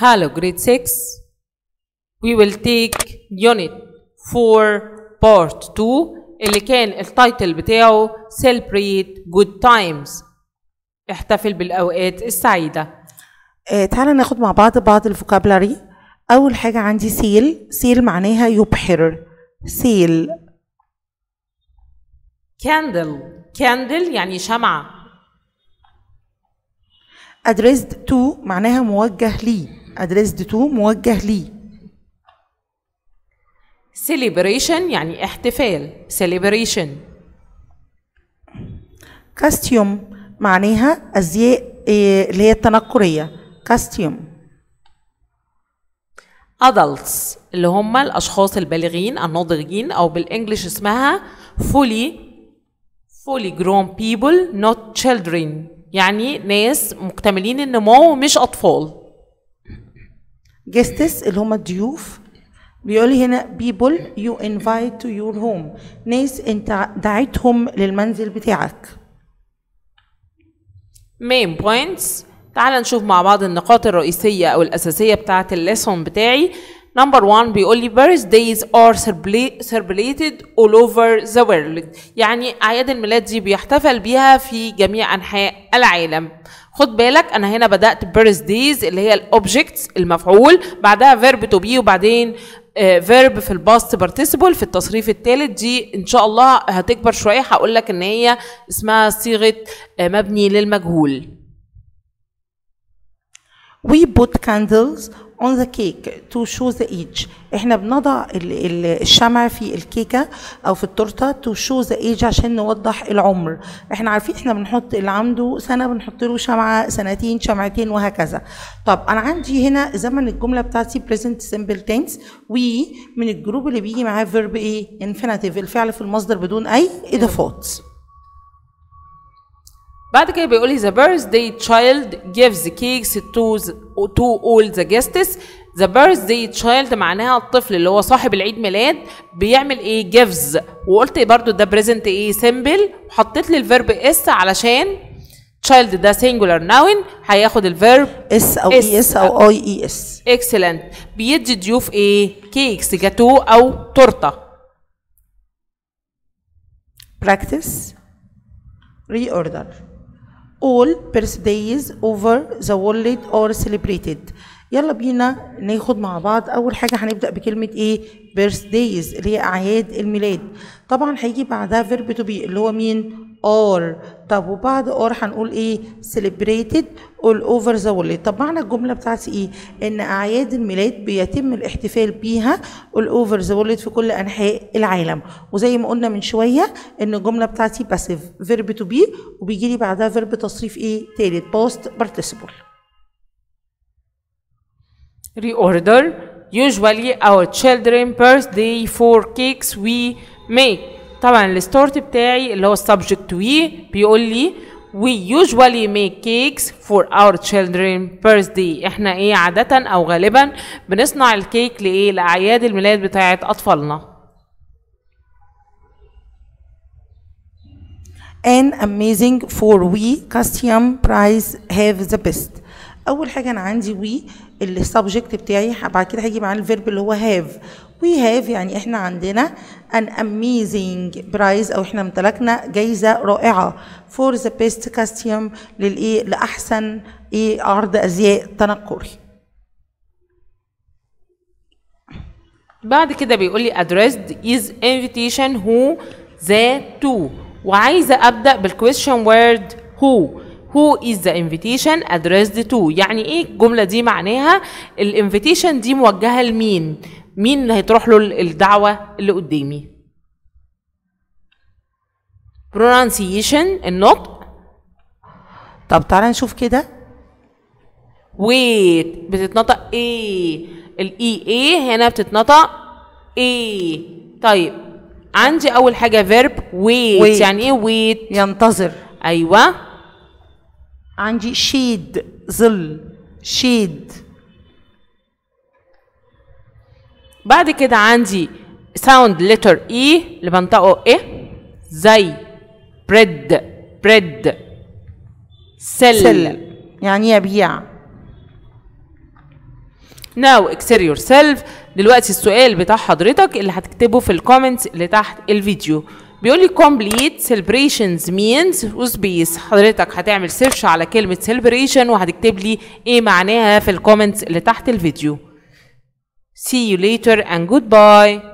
Hello grade 6 we will take unit 4 part 2 اللي كان التايتل بتاعه celebrate good times احتفل بالأوقات السعيدة آه تعالى ناخد مع بعض بعض الفوكابلري اول حاجه عندي سيل سيل معناها يبحر سيل candle candle يعني شمعة addressed to معناها موجه لي addressed to موجه لي celebration يعني احتفال celebration كاستيوم معناها ازياء آه، اللي هي التنكريه كاستيوم adults اللي هم الأشخاص البالغين الناضجين أو بالإنجلش اسمها fully fully grown people not children يعني ناس مكتملين النمو مش أطفال جستس اللي هم الضيوف بيقول لي هنا people you invite to your home ناس انت دعيتهم للمنزل بتاعك main points تعال نشوف مع بعض النقاط الرئيسية أو الأساسية بتاعة الليسون بتاعي نمبر 1 بيقول لي birthdays are celebra- celebrated all over the world يعني أعياد الميلاد دي بيحتفل بيها في جميع أنحاء العالم خد بالك أنا هنا بدأت birthdays اللي هي الأوبجكتس المفعول بعدها verb to be وبعدين فيرب في الباست participle في التصريف الثالث دي ان شاء الله هتكبر شويه هقول لك ان هي اسمها صيغه آه، مبني للمجهول We put candles on the cake to show the age. احنا بنضع ال- ال- الشمع في الكيكة او في التورتة to show the age عشان نوضح العمر. احنا عارفين احنا بنحط اللي عنده سنة بنحط له شمعة سنتين شمعتين وهكذا. طب انا عندي هنا زمن الجملة بتاعتي present simple tense we من الجروب اللي بيجي معاه verb ايه؟ infinitive الفعل في المصدر بدون اي اضافات. بعد كده بيقول لي the birthday child gives cakes to the, to all the guests the birthday child معناها الطفل اللي هو صاحب العيد ميلاد بيعمل ايه gives وقلت برضو ده present ايه simple وحطيت لي الفيرب اس علشان child ده singular noun هياخد الفيرب اس او اس. اي اس او اي اي اس. excellent بيدي ضيوف ايه كيكس جاتو او تورته practice reorder all birthdays over the world are celebrated يلا بينا ناخد مع بعض اول حاجه هنبدا بكلمه ايه birthdays اللي هي اعياد الميلاد طبعا هيجي بعدها verb to be اللي هو مين are طب وبعد are هنقول ايه celebrated all over the world طب معنى الجمله بتاعتي ايه ان اعياد الميلاد بيتم الاحتفال بيها all over the world في كل انحاء العالم وزي ما قلنا من شويه ان الجمله بتاعتي باسيف verb to be وبيجي لي بعدها verb تصريف ايه تالت past participle reorder usually our children birthday for cakes we make طبعا الستارت بتاعي اللي هو subject we بيقول لي we usually make cakes for our children birthday احنا ايه عادة او غالبا بنصنع الكيك لايه لاعياد الميلاد بتاعت اطفالنا an amazing for we costume prize have the best اول حاجه انا عندي we السبجكت بتاعي بعد كده هيجي معاه الفيرب اللي هو have we have يعني احنا عندنا an amazing prize او احنا امتلكنا جايزه رائعه for the best costume للايه لاحسن ايه عرض ازياء تنكري بعد كده بيقول لي addressed is invitation who the to وعايزه ابدا بالquestion word who who is the invitation addressed to يعني ايه الجمله دي معناها الانفيتيشن دي موجهه لمين مين اللي هتروح له الدعوه اللي قدامي pronunciation النطق طب تعالى نشوف كده wait بتتنطق ايه الاي ايه هنا بتتنطق ايه طيب عندي اول حاجه verb wait, Wait. يعني ايه wait ينتظر ايوه عندي شيد ظل شيد بعد كده عندي sound letter E اللي بنطقه إيه زي bread bread sell سل يعني يبيع Now excel yourself دلوقتي السؤال بتاع حضرتك اللي هتكتبه في الكومنتس اللي تحت الفيديو بيقول لي complete celebrations means وسبيس حضرتك هتعمل سيرش على كلمة celebration وهتكتب لي ايه معناها في الكومنتس اللي تحت الفيديو See you later and goodbye